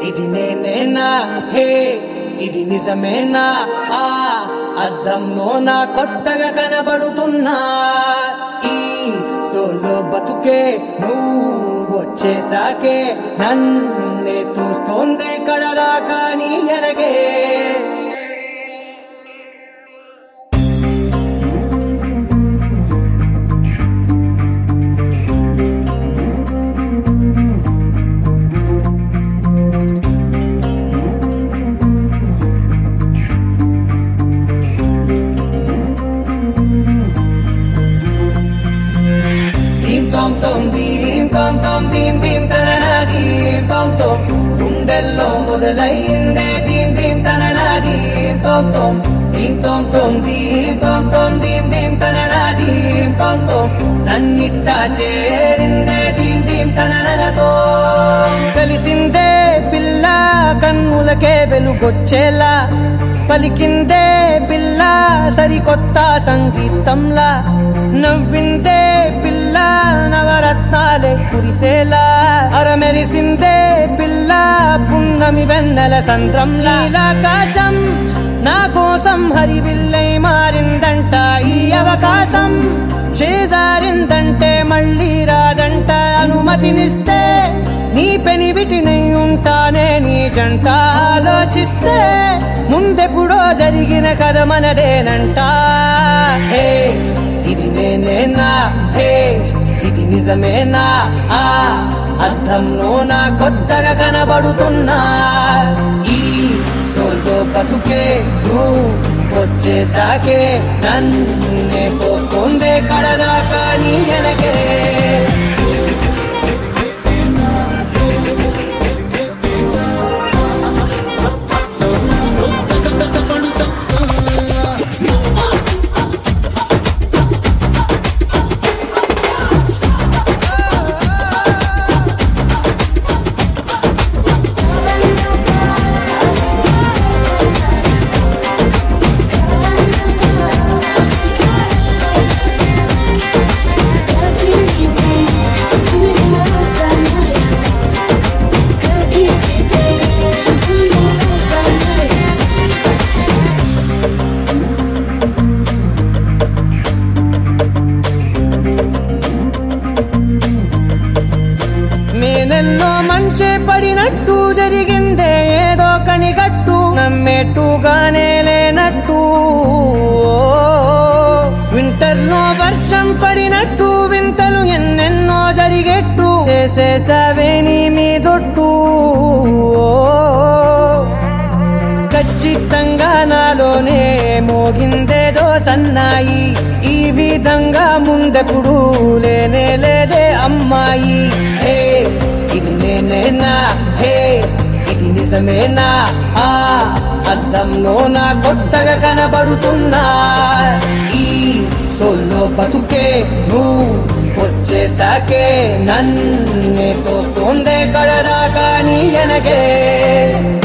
ఇది నేనేనా హే ఇది నిజమేనా ఆ అద్దంలో నా కొత్తగా కనబడుతున్నా ఈ సోలో బతుకే నువ్వు వచ్చేసాకే నన్నే చూస్తోందే కడదాకా నీ ఎనగే దీం తోం తోం దీం తోం తోం దీం దీం తననా దీం తోం తోం గుండెల్లో మొదలయ్యిందే దీం దీం తననా దీం తోం తోం దీం తోం తోం దీం తోం తోం దీం దీం తననా దీం తోం తోం నన్నిట్టా చేరిందే దీం దీం తననతో కలిసిందే పిల్ల కన్నులకే వెలుగొచ్చేలా పలికిందే పిల్ల సరికొత్త సంగీతంలా నవ్విందే పిల్ల నవరత్నాలే కురిసేలా అరమెరిసిందే పిల్ల పున్నమి వెన్నెల సంద్రంలా ఆకాశం నా కోసం హరివిల్లై మారిందంట ఈ అవకాశం చేజారిందంటే మళ్ళీ రాదంట అనుమతినిస్తే నీ పెనివిటినై ఉంటానే నీ జంట ఆలోచిస్తే ముందెప్పుడో జరిగిన కథ మనదేనంట హే ఇది నేనేనా హే ఇది నిజమేనా ఆ అర్థంలో నా కొత్తగా కనబడుతున్నా ఈ సోల్తో బతుకే నువ్వు వచ్చేసాకే నన్నే పోస్తుందే కడదాకా నీ ఎనకే మేనెన్నో మంచే పడినట్టు జరిగిందే ఏదో కనిగట్టు నమ్మేట్టుగానే లేనట్టు వింటర్లో వర్షం పడినట్టు వింతలు ఎన్నెన్నో జరిగేట్టు చేసేసావే నీ మీదొట్టు ఖచ్చితంగా నాలోనే మోగిందేదో సన్నాయి ఈ విధంగా ముందెప్పుడు లేనే లేదే అమ్మాయి హే ఇది నేనేనా హే ఇది నిజమేనా ఆ అద్దంలో నా కొత్తగా కనబడుతున్నా ఈ సోల్లో బతుకే నువ్వు వచ్చేసాకే నన్నే తోస్తోందే కడదాకా నీ ఎనగే